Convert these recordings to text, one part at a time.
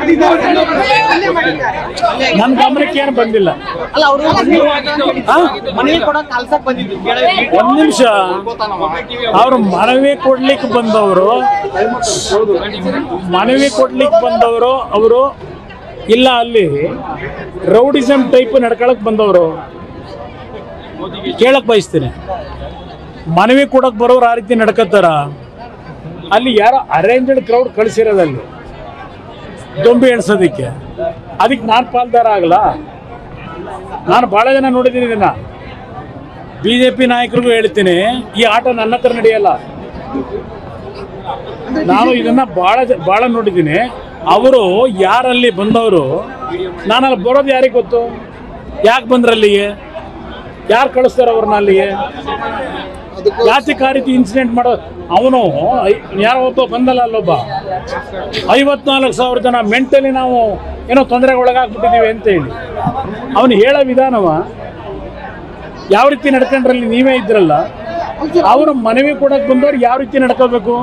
ನನ್ನ ಗಮನಕ್ಕೆ ಏನು ಬಂದಿಲ್ಲ ಅಲ್ಲ ಅವರು ಆ? ಮನೆಗೆ ಕೊಡೋ ಕಲ್ಸಕ್ ಬಂದಿದ್ರು ಒಂದ್ ನಿಮಿಷ ಅವ್ರು ಮನವಿ ಕೊಡ್ಲಿಕ್ಕೆ ಬಂದವರು ಮನವಿ ಕೊಡ್ಲಿಕ್ಕೆ ಬಂದವರು ಅವರು ಇಲ್ಲ ಅಲ್ಲಿ ರೌಡಿಸಮ್ ಟೈಪ್ ನಡ್ಕೊಳಕ್ ಬಂದವರು ಕೇಳಕ್ ಬಯಸ್ತೀನಿ ಮನವಿ ಕೊಡಕ್ ಬರೋರು ಆ ರೀತಿ ನಡ್ಕತ್ತಾರ ಅಲ್ಲಿ ಯಾರೋ ಅರೇಂಜ್ಡ್ ಕ್ರೌಡ್ ಕಳಿಸಿರೋದಲ್ಲಿ ದೊಂಬಿ ಎಣ್ಸೋದಕ್ಕೆ ಅದಕ್ಕೆ ನಾನು ಪಾಲ್ದಾರ ಆಗಲ್ಲ ನಾನು ಭಾಳ ಜನ ನೋಡಿದ್ದೀನಿ ಇದನ್ನ ಬಿ ಜೆ ಪಿ ನಾಯಕರಿಗೂ ಹೇಳ್ತೀನಿ ಈ ಆಟ ನನ್ನ ಹತ್ರ ನಡೆಯಲ್ಲ ನಾನು ಇದನ್ನ ಭಾಳ ಜ- ಭಾಳ ನೋಡಿದ್ದೀನಿ ಅವರು ಯಾರಲ್ಲಿ ಬಂದವರು ನಾನಲ್ಲಿ ಬರೋದು ಯಾರಿಗೆ ಗೊತ್ತು ಯಾಕೆ ಬಂದ್ರು ಅಲ್ಲಿಗೆ ಯಾರು ಕಳಿಸ್ತಾರ ಅವ್ರನ್ನ ಅಲ್ಲಿಗೆ ಯಾತಕ್ಕೆ ಆ ರೀತಿ ಇನ್ಸಿಡೆಂಟ್ ಮಾಡೋ ಅವನು ಯಾರೋ ಒಬ್ಬ ಬಂದಲ್ಲ ಅಲ್ಲೊಬ್ಬ ಐವತ್ನಾಲ್ಕು ಸಾವಿರ ಜನ ಮೆಂಟಲಿ ನಾವು ಏನೋ ತೊಂದರೆಗೆ ಒಳಗಾಗ್ಬಿಟ್ಟಿದ್ದೀವಿ ಅಂತ ಹೇಳಿ ಅವನು ಹೇಳೋ ವಿಧಾನವ ಯಾವ ರೀತಿ ನಡ್ಕೊಂಡ್ರಲ್ಲಿ ನೀವೇ ಇದ್ರಲ್ಲ ಅವರು ಮನವಿ ಕೊಡಕ್ ಬಂದವ್ರು ಯಾವ ರೀತಿ ನಡ್ಕೋಬೇಕು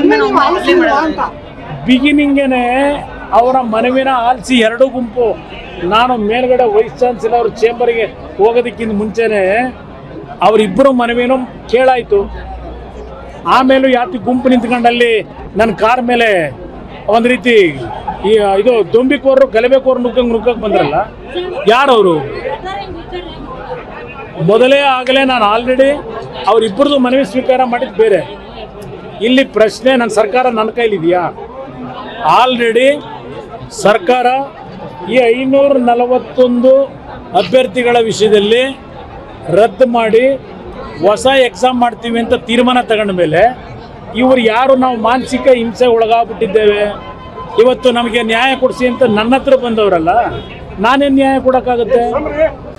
ಬಿಗಿನಿಂಗೇನೆ ಅವರ ಮನವಿನ ಆಲಿಸಿ ಎರಡು ಗುಂಪು ನಾನು ಮೇಲ್ಗಡೆ ವೈಸ್ ಚಾನ್ಸಲರ್ ಚೇಂಬರ್ಗೆ ಹೋಗೋದಕ್ಕಿಂತ ಮುಂಚೆನೆ ಅವರಿಬ್ಬರು ಮನವಿನೂ ಕೇಳಾಯ್ತು ಆಮೇಲೂ ಯಾತಿ ಗುಂಪು ನಿಂತ್ಕೊಂಡಲ್ಲಿ ನನ್ನ ಕಾರ್ ಮೇಲೆ ಒಂದು ರೀತಿ ಈ ಇದು ದೊಂಬಿಕೋರು ಗಲಭೆಕೋರು ನುಗ್ಗಂಗ್ ನುಗ್ಗಕ್ ಬಂದ್ರಲ್ಲ ಯಾರವರು ಮೊದಲೇ ಆಗಲೇ ನಾನು ಆಲ್ರೆಡಿ ಅವರಿಬ್ಬರದು ಮನವಿ ಸ್ವೀಕಾರ ಮಾಡಿದ್ದು ಬೇರೆ ಇಲ್ಲಿ ಪ್ರಶ್ನೆ ನನ್ನ ಸರ್ಕಾರ ನನ್ನ ಕೈಲಿದೆಯಾ ಆಲ್ರೆಡಿ ಸರ್ಕಾರ ಈ ಐನೂರ ನಲವತ್ತೊಂದು ಅಭ್ಯರ್ಥಿಗಳ ವಿಷಯದಲ್ಲಿ ರದ್ದು ಮಾಡಿ ಹೊಸ ಎಕ್ಸಾಮ್ ಮಾಡ್ತೀವಿ ಅಂತ ತೀರ್ಮಾನ ತಗೊಂಡ ಮೇಲೆ ಇವರು ಯಾರು ನಾವು ಮಾನಸಿಕ ಹಿಂಸೆ ಒಳಗಾಗ್ಬಿಟ್ಟಿದ್ದೇವೆ ಇವತ್ತು ನಮಗೆ ನ್ಯಾಯ ಕೊಡಿಸಿ ಅಂತ ನನ್ನ ಹತ್ರ ಬಂದವರಲ್ಲ ನಾನೇನು ನ್ಯಾಯ ಕೊಡೋಕ್ಕಾಗುತ್ತೆ